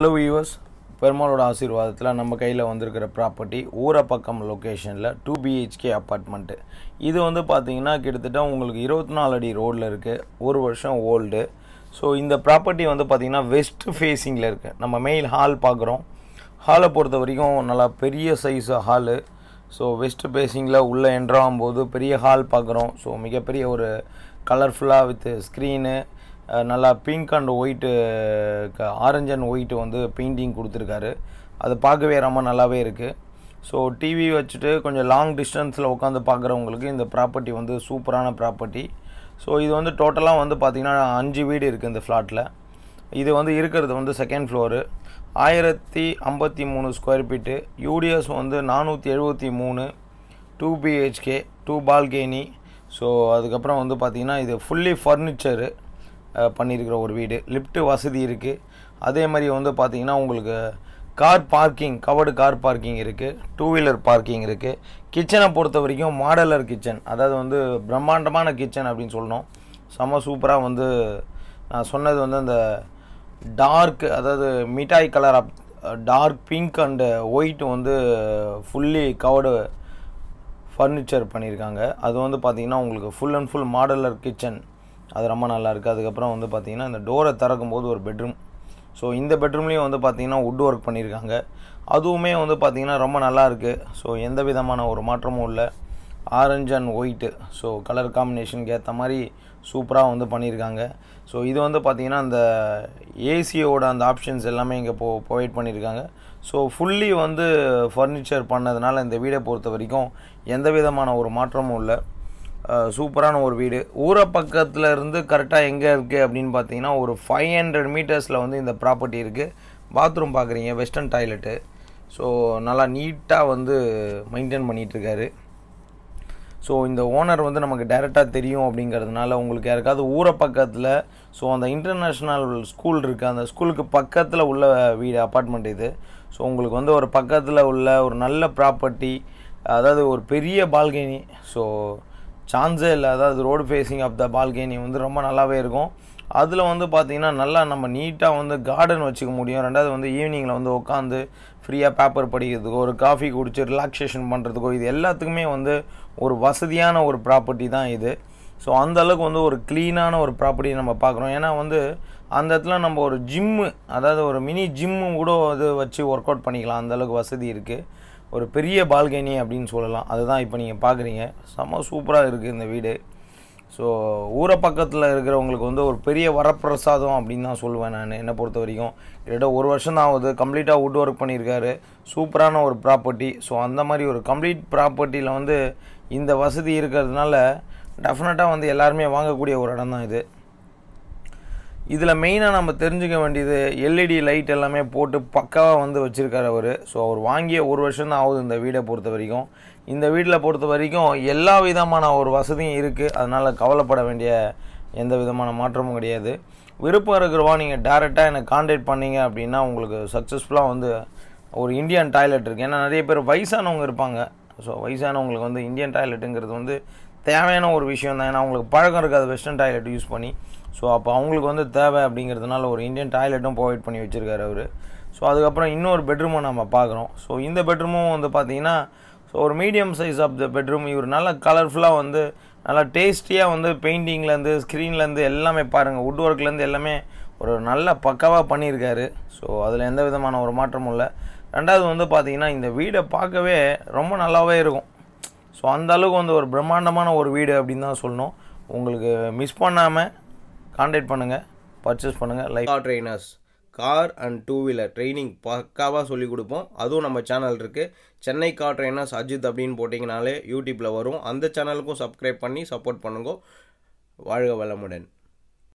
hello viewers பெருமாளோட ஆசீர்வாதத்தில் நம்ம கையில் வந்திருக்கிற ப்ராப்பர்ட்டி ஊரப்பக்கம் லொக்கேஷனில் டூ பிஹெச்கே அப்பார்ட்மெண்ட்டு இது வந்து பார்த்தீங்கன்னா கிட்டத்தட்ட உங்களுக்கு இருபத்தி நாலு அடி ரோடில் இருக்குது ஒரு வருஷம் ஓல்டு ஸோ இந்த ப்ராப்பர்ட்டி வந்து பார்த்தீங்கன்னா வெஸ்ட் ஃபேஸிங்கில் இருக்குது நம்ம மெயில் ஹால் பார்க்குறோம் ஹாலை பொறுத்த வரைக்கும் நல்லா பெரிய சைஸ் ஹாலு ஸோ வெஸ்ட் ஃபேஸிங்கில் உள்ளே என்ட்ராகும்போது பெரிய ஹால் பார்க்குறோம் ஸோ மிகப்பெரிய ஒரு கலர்ஃபுல்லாக வித் ஸ்க்ரீனு நல்லா pink and white orange and white வந்து பெயிண்டிங் கொடுத்துருக்காரு அது பார்க்கவே ரொம்ப நல்லாவே இருக்குது ஸோ டிவி வச்சுட்டு கொஞ்சம் லாங் டிஸ்டன்ஸில் உட்காந்து பார்க்குறவங்களுக்கு இந்த ப்ராப்பர்ட்டி வந்து சூப்பரான ப்ராப்பர்ட்டி ஸோ இது வந்து டோட்டலாக வந்து பார்த்திங்கன்னா அஞ்சு வீடு இருக்குது இந்த ஃப்ளாட்டில் இது வந்து இருக்கிறது வந்து செகண்ட் ஃப்ளோரு ஆயிரத்தி ஐம்பத்தி மூணு ஸ்கொயர் ஃபீட்டு யூடிஎஸ் வந்து நானூற்றி எழுபத்தி மூணு two BHK two balcony so அதுக்கப்புறம் வந்து பார்த்திங்கன்னா இது ஃபுல்லி ஃபர்னிச்சரு பண்ணியிருக்கிற ஒரு வீடு லிஃப்ட் வசதி இருக்குது அதே மாதிரி வந்து பார்த்திங்கன்னா உங்களுக்கு car parking covered car parking இருக்குது டூ வீலர் பார்க்கிங் இருக்குது கிச்சனை பொறுத்த வரைக்கும் மாடலர் கிச்சன் அதாவது வந்து பிரம்மாண்டமான கிச்சன் அப்படின்னு சொல்லணும் செம்ம சூப்பராக வந்து நான் சொன்னது வந்து அந்த டார்க் அதாவது மிட்டாய் colour of dark pink and white வந்து ஃபுல்லி கவர்டு ஃபர்னிச்சர் பண்ணியிருக்காங்க அது வந்து பார்த்திங்கன்னா உங்களுக்கு full and full modular kitchen அது ரொம்ப நல்லா இருக்குது அதுக்கப்புறம் வந்து பார்த்திங்கன்னா இந்த டோரை திறக்கும் போது ஒரு பெட்ரூம் ஸோ இந்த பெட்ரூம்லேயும் வந்து பார்த்திங்கன்னா வுட் ஒர்க் பண்ணியிருக்காங்க அதுவுமே வந்து பார்த்திங்கன்னா ரொம்ப நல்லா இருக்குது ஸோ எந்த விதமான ஒரு மாற்றமும் இல்லை orange and white so colour காம்பினேஷனுக்கு ஏற்ற மாதிரி சூப்பராக வந்து பண்ணியிருக்காங்க ஸோ இது வந்து பார்த்திங்கன்னா அந்த ஏசியோட அந்த ஆப்ஷன்ஸ் எல்லாமே இங்கே போ ப்ரொவைட் பண்ணியிருக்காங்க ஸோ ஃபுல்லி வந்து ஃபர்னிச்சர் பண்ணதுனால இந்த வீடை பொறுத்த வரைக்கும் எந்த விதமான ஒரு மாற்றமும் இல்லை சூப்பரான ஒரு வீடு ஊரை பக்கத்தில் இருந்து கரெக்டாக எங்கே இருக்குது அப்படின்னு பார்த்தீங்கன்னா ஒரு ஃபைவ் ஹண்ட்ரட் மீட்டர்ஸில் வந்து இந்த ப்ராப்பர்ட்டி இருக்குது பாத்ரூம் பார்க்குறீங்க வெஸ்டர்ன் டாய்லெட்டு ஸோ நல்லா நீட்டாக வந்து மெயின்டைன் பண்ணிகிட்ருக்காரு ஸோ இந்த ஓனர் வந்து நமக்கு டைரெக்டாக தெரியும் அப்படிங்கிறதுனால உங்களுக்கு யாருக்காவது ஊரை பக்கத்தில் ஸோ அந்த இன்டர்நேஷ்னல் ஸ்கூல் இருக்குது அந்த ஸ்கூலுக்கு பக்கத்தில் உள்ள வீடு அப்பார்ட்மெண்ட் இது ஸோ உங்களுக்கு வந்து ஒரு பக்கத்தில் உள்ள ஒரு நல்ல ப்ராப்பர்ட்டி அதாவது ஒரு பெரிய பால்கனி ஸோ சான்ஸே இல்லை அதாவது road facing of the balcony வந்து ரொம்ப நல்லாவே இருக்கும் அதில் வந்து பார்த்திங்கன்னா நல்லா நம்ம நீட்டாக வந்து கார்டன் வச்சுக்க முடியும் ரெண்டாவது வந்து ஈவினிங்கில் வந்து உட்காந்து ஃப்ரீயாக பேப்பர் படிக்கிறதுக்கோ ஒரு காஃபி குடிச்சு ரிலாக்ஸேஷன் பண்ணுறதுக்கோ இது எல்லாத்துக்குமே வந்து ஒரு வசதியான ஒரு ப்ராப்பர்ட்டி தான் இது ஸோ அந்த அளவுக்கு வந்து ஒரு க்ளீனான ஒரு ப்ராப்பர்ட்டி நம்ம பார்க்குறோம் ஏன்னா வந்து அந்த இடத்துல நம்ம ஒரு ஜிம்மு அதாவது ஒரு மினி ஜிம்மு கூட இது வச்சு ஒர்க் அவுட் பண்ணிக்கலாம் அந்தளவுக்கு வசதி இருக்குது ஒரு பெரிய பால்கனி அப்படின்னு சொல்லலாம் அதுதான் இப்போ நீங்கள் பார்க்குறீங்க செம்ம சூப்பராக இருக்குது இந்த வீடு ஸோ ஊரை பக்கத்தில் இருக்கிறவங்களுக்கு வந்து ஒரு பெரிய வரப்பிரசாதம் அப்படின்னு தான் சொல்லுவேன் நான் என்னை பொறுத்த வரைக்கும் கிட்டத்தட்ட ஒரு வருஷம் தான் ஆகுது கம்ப்ளீட்டாக வுட் ஒர்க் பண்ணியிருக்காரு சூப்பரான ஒரு ப்ராப்பர்ட்டி ஸோ அந்த மாதிரி ஒரு கம்ப்ளீட் ப்ராப்பர்ட்டியில் வந்து இந்த வசதி இருக்கிறதுனால டெஃபினட்டாக வந்து எல்லாருமே வாங்கக்கூடிய ஒரு இடம் தான் இது இதில் மெயினாக நம்ம தெரிஞ்சுக்க வேண்டியது எல்இடி லைட் எல்லாமே போட்டு பக்காவாக வந்து வச்சுருக்காரு அவர் ஸோ அவர் வாங்கிய ஒரு வருஷம் தான் ஆகுது இந்த வீடை பொறுத்த வரைக்கும் இந்த வீட்டில் பொறுத்த வரைக்கும் எல்லா விதமான ஒரு வசதியும் இருக்குது அதனால் கவலைப்பட வேண்டிய எந்த விதமான மாற்றமும் கிடையாது விருப்பம் இருக்கிறவா நீங்கள் டேரெக்டாக எனக்கு காண்டாக்ட் பண்ணீங்க அப்படின்னா உங்களுக்கு சக்ஸஸ்ஃபுல்லாக வந்து ஒரு இந்தியன் டாய்லெட் இருக்குது ஏன்னா நிறைய பேர் வயசானவங்க இருப்பாங்க ஸோ வயசானவங்களுக்கு வந்து இந்தியன் டாய்லெட்டுங்கிறது வந்து தேவையான ஒரு விஷயம் தான் ஏன்னா அவங்களுக்கு பழக்கம் இருக்காது வெஸ்டர்ன் டாய்லெட் யூஸ் பண்ணி ஸோ அப்போ அவங்களுக்கு வந்து தேவை அப்படிங்கிறதுனால ஒரு இந்தியன் டாய்லெட்டும் ப்ரொவைட் பண்ணி வச்சுருக்காரு அவர் ஸோ அதுக்கப்புறம் இன்னொரு பெட்ரூமை நம்ம பார்க்குறோம் ஸோ இந்த பெட்ரூமும் வந்து பார்த்திங்கன்னா ஸோ ஒரு medium size of the bedroom இவர் நல்லா கலர்ஃபுல்லாக வந்து நல்லா டேஸ்டியாக வந்து பெயிண்டிங்லேருந்து ஸ்க்ரீன்லேருந்து எல்லாமே பாருங்கள் வுட் ஒர்க்லேருந்து எல்லாமே ஒரு நல்ல பக்காவாக பண்ணியிருக்காரு ஸோ அதில் எந்த விதமான ஒரு மாற்றமும் இல்லை ரெண்டாவது வந்து பார்த்திங்கன்னா இந்த வீடை பார்க்கவே ரொம்ப நல்லாவே இருக்கும் ஸோ அந்த அளவுக்கு வந்து ஒரு பிரம்மாண்டமான ஒரு வீடு அப்படின்னு தான் சொல்லணும் உங்களுக்கு மிஸ் பண்ணாமல் காண்டாக்ட் பண்ணுங்கள் பர்ச்சேஸ் பண்ணுங்கள் like car trainers car and two wheeler training பக்காவாக சொல்லிக் கொடுப்போம் அதுவும் நம்ம சேனல் இருக்குது சென்னை கார் ட்ரைனர்ஸ் அஜித் அப்படின்னு போட்டிங்கனாலே யூடியூப்பில் வரும் அந்த சேனலுக்கும் சப்ஸ்கிரைப் பண்ணி சப்போர்ட் பண்ணுங்க வாழ்க வளமுடன்